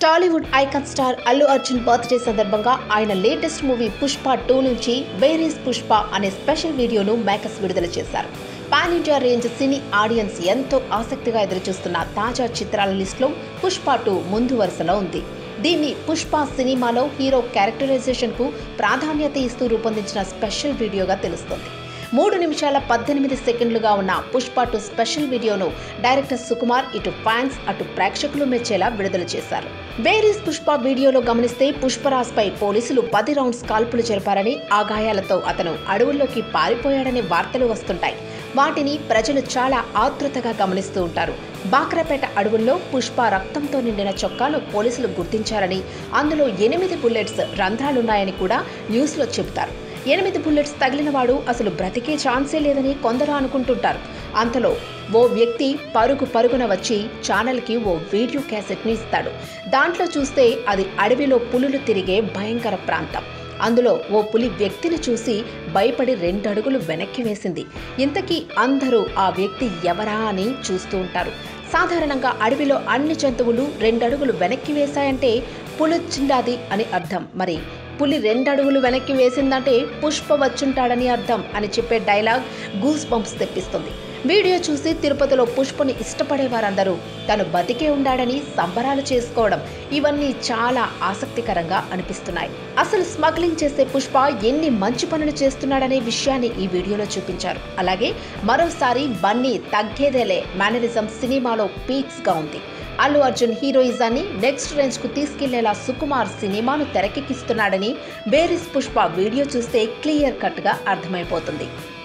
Tollywood icon star Allu Arjun birthday సందర్భంగా ఆయన latest movie Pushpa two నుంచి వేరీస్ పుష్ప అనే స్పెషల్ వీడియోను మేకర్స్ విడుదల చేశారు pan India range cine audience ఎంతో ఆసక్తిగా ఎదురుచూస్తున్న తాజా చిత్రాల లిస్టులో పుష్ప టూ ముందు వరుసలో ఉంది దీన్ని పుష్ప సినిమాలో హీరో క్యారెక్టరైజేషన్కు ప్రాధాన్యత ఇస్తూ రూపొందించిన స్పెషల్ వీడియోగా తెలుస్తోంది మూడు నిమిషాల పద్దెనిమిది సెకండ్లుగా ఉన్న పుష్ప టూ స్పెషల్ వీడియోను డైరెక్టర్ సుకుమార్ ఇటు ఫ్యాన్స్ అటు ప్రేక్షకులు మెచ్చేలా విడుదల చేశారు వేరీస్ పుష్ప వీడియోలో గమనిస్తే పుష్పరాజ్పై పోలీసులు పది రౌండ్స్ కాల్పులు జరిపారని ఆ గాయాలతో అతను అడవుల్లోకి పారిపోయాడనే వార్తలు వస్తుంటాయి వాటిని ప్రజలు చాలా ఆతృతగా గమనిస్తూ ఉంటారు బాక్రాపేట అడవుల్లో పుష్ప రక్తంతో నిండిన చొక్కాను పోలీసులు గుర్తించారని అందులో ఎనిమిది బుల్లెట్స్ రంధ్రాలున్నాయని కూడా న్యూస్లో చెబుతారు ఎనిమిది బుల్లెట్స్ తగిలిన వాడు అసలు బ్రతికే ఛాన్సే లేదని కొందరు అనుకుంటుంటారు అంతలో ఓ వ్యక్తి పరుగు పరుగున వచ్చి ఛానల్కి ఓ వీడియో క్యాసెట్ని ఇస్తాడు దాంట్లో చూస్తే అది అడవిలో పులులు తిరిగే భయంకర ప్రాంతం అందులో ఓ పులి వ్యక్తిని చూసి భయపడి రెండడుగులు వెనక్కి వేసింది ఇంతకీ అందరూ ఆ వ్యక్తి ఎవరా అని చూస్తూ ఉంటారు సాధారణంగా అడవిలో అన్ని జంతువులు రెండడుగులు వెనక్కి వేశాయంటే పులుచిండాది అని అర్థం మరి పులి రెండడుగులు వెనక్కి వేసిందంటే పుష్ప వచ్చుంటాడని అర్థం అని చెప్పే డైలాగ్ గూస్ బంప్స్ తెప్పిస్తుంది వీడియో చూసి తిరుపతిలో పుష్పని ఇష్టపడే వారందరూ తను బతికే ఉండాడని సంబరాలు చేసుకోవడం ఇవన్నీ చాలా ఆసక్తికరంగా అనిపిస్తున్నాయి అసలు స్మగ్లింగ్ చేసే పుష్ప ఎన్ని మంచి పనులు చేస్తున్నాడనే విషయాన్ని ఈ వీడియోలో చూపించారు అలాగే మరోసారి బన్నీ తగ్గేదేలే మేనరిజం సినిమాలో పీక్స్ గా ఉంది అల్లు అర్జున్ హీరోయిజాన్ని నెక్స్ట్ రేంజ్ కు తీసుకెళ్లేలా సుకుమార్ సినిమాను తెరకెక్కిస్తున్నాడని బేరిస్ పుష్ప వీడియో చూస్తే క్లియర్ కట్ గా అర్థమైపోతుంది